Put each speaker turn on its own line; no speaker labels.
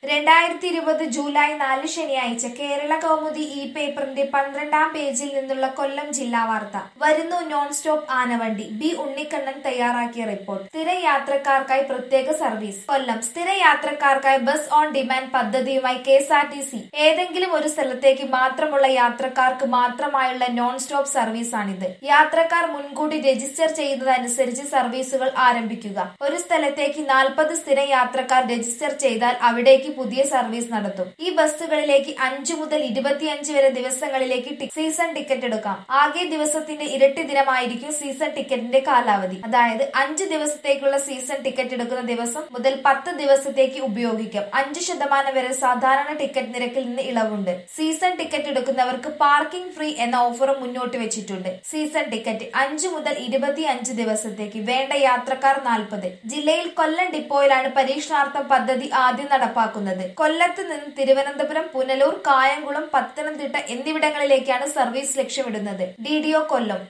രണ്ടായിരത്തി ഇരുപത് ജൂലൈ നാല് ശനിയാഴ്ച കേരള കൗമുദി ഇ പേപ്പറിന്റെ പന്ത്രണ്ടാം പേജിൽ നിന്നുള്ള കൊല്ലം ജില്ലാ വാർത്ത വരുന്നു നോൺ സ്റ്റോപ്പ് ആനവണ്ടി ബി ഉണ്ണിക്കണ്ണൻ തയ്യാറാക്കിയ റിപ്പോർട്ട് സ്ഥിര യാത്രക്കാർക്കായി പ്രത്യേക സർവീസ് കൊല്ലം സ്ഥിര യാത്രക്കാർക്കായി ബസ് ഓൺ ഡിമാൻഡ് പദ്ധതിയുമായി K S R T C ഏതെങ്കിലും ഒരു സ്ഥലത്തേക്ക് മാത്രമുള്ള യാത്രക്കാർക്ക് മാത്രമായുള്ള നോൺ സ്റ്റോപ്പ് സർവീസാണിത് യാത്രക്കാർ മുൻകൂട്ടി രജിസ്റ്റർ ചെയ്യുന്നതനുസരിച്ച് സർവീസുകൾ ആരംഭിക്കുക ഒരു സ്ഥലത്തേക്ക് നാൽപ്പത് സ്ഥിര യാത്രക്കാർ രജിസ്റ്റർ ചെയ്താൽ അവിടേക്ക് പുതിയ സർവീസ് നടത്തും ഈ ബസ്സുകളിലേക്ക് അഞ്ചു മുതൽ ഇരുപത്തിയഞ്ച് വരെ ദിവസങ്ങളിലേക്ക് ടി- സീസൺ ടിക്കറ്റ് എടുക്കാം ആകെ ദിവസത്തിന്റെ ഇരട്ടി ദിനമായിരിക്കും സീസൺ ടിക്കറ്റിന്റെ കാലാവധി അതായത് അഞ്ച് ദിവസത്തേക്കുള്ള സീസൺ ടിക്കറ്റ് എടുക്കുന്ന ദിവസം മുതൽ പത്ത് ദിവസത്തേക്ക് ഉപയോഗിക്കാം അഞ്ച് ശതമാനം വരെ സാധാരണ ടിക്കറ്റ് നിരക്കിൽ നിന്ന് ഇളവുണ്ട് സീസൺ ടിക്കറ്റ് എടുക്കുന്നവർക്ക് പാർക്കിംഗ് ഫ്രീ എന്ന ഓഫറും മുന്നോട്ട് വെച്ചിട്ടുണ്ട് സീസൺ ടിക്കറ്റ് അഞ്ചു മുതൽ ഇരുപത്തിയഞ്ച് ദിവസത്തേക്ക് വേണ്ട യാത്രക്കാർ നാൽപ്പത് ജില്ലയിൽ കൊല്ലം ഡിപ്പോയിലാണ് പരീക്ഷണാർത്ഥം പദ്ധതി ആദ്യം നടപ്പാക്കുന്നത് കൊല്ലത്ത് നിന്ന് തിരുവനന്തപുരം പുനലൂർ കായംകുളം പത്തനംതിട്ട എന്നിവിടങ്ങളിലേക്കാണ് സർവീസ് ലക്ഷ്യമിടുന്നത് ഡി ഡി ഒ കൊല്ലം